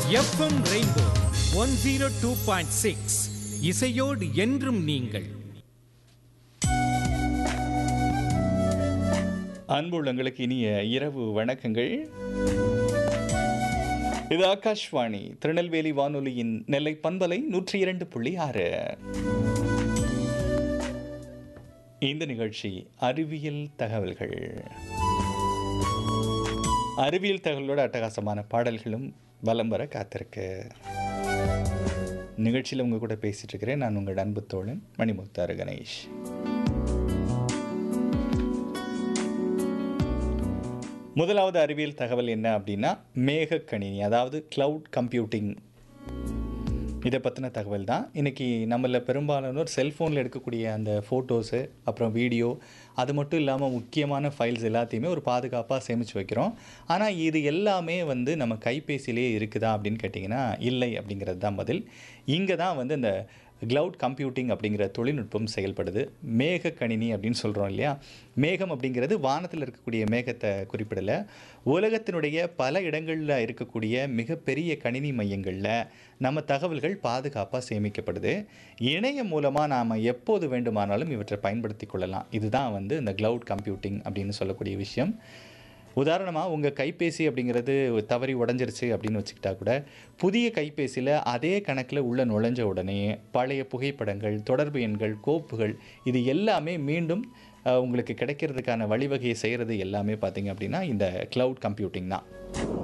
FM Rainbow one zero two point six இசையோடு என்றும் நீங்கள் அன்புள்ளங்களுக்கு இனிய இரவு வணக்கங்கள் இது ஆகாஷ்வாணி திருநெல்வேலி வானொலியின் நெல்லை பண்பலை நூற்றி இரண்டு புள்ளி ஆறு இந்த நிகழ்ச்சி அறிவியல் தகவல்கள் அறிவியல் தகவலோட அட்டகாசமான பாடல்களும் வலம் வர காத்திருக்கு நிகழ்ச்சியில் உங்க கூட பேசிட்டு இருக்கிறேன் நான் உங்கள் அன்பு தோழன் மணிமுக்தாறு கணேஷ் முதலாவது அறிவியல் தகவல் என்ன அப்படின்னா மேகக்கணினி அதாவது கிளவுட் கம்ப்யூட்டிங் இதை பற்றின தகவல் தான் இன்றைக்கி நம்மள பெரும்பாலானோர் செல்ஃபோனில் எடுக்கக்கூடிய அந்த ஃபோட்டோஸு அப்புறம் வீடியோ அது மட்டும் இல்லாமல் முக்கியமான ஃபைல்ஸ் எல்லாத்தையுமே ஒரு பாதுகாப்பாக சேமித்து வைக்கிறோம் ஆனால் இது எல்லாமே வந்து நம்ம கைபேசியிலே இருக்குதா அப்படின்னு கேட்டிங்கன்னா இல்லை அப்படிங்கிறது தான் பதில் இங்கே தான் வந்து இந்த க்ளவுட் கம்ப்யூட்டிங் அப்படிங்கிற தொழில்நுட்பம் செயல்படுது மேக கணினி அப்படின்னு சொல்கிறோம் இல்லையா மேகம் அப்படிங்கிறது வானத்தில் இருக்கக்கூடிய மேகத்தை குறிப்பிடலை உலகத்தினுடைய பல இடங்களில் இருக்கக்கூடிய மிகப்பெரிய கணினி மையங்களில் நம்ம தகவல்கள் பாதுகாப்பாக சேமிக்கப்படுது இணையம் மூலமாக நாம் எப்போது வேண்டுமானாலும் இவற்றை பயன்படுத்தி கொள்ளலாம் இதுதான் வந்து இந்த க்ளவுட் கம்ப்யூட்டிங் அப்படின்னு சொல்லக்கூடிய விஷயம் உதாரணமாக உங்கள் கைபேசி அப்படிங்கிறது தவறி உடஞ்சிருச்சு அப்படின்னு வச்சுக்கிட்டா கூட புதிய கைபேசியில் அதே கணக்கில் உள்ள நுழைஞ்ச உடனே பழைய புகைப்படங்கள் தொடர்பு எண்கள் கோப்புகள் இது எல்லாமே மீண்டும் அஹ், உங்களுக்கு கிடைக்கிறதுக்கான வழிவகையை செய்கிறது எல்லாமே பார்த்தீங்க அப்படின்னா இந்த க்ளவுட் கம்ப்யூட்டிங் தான்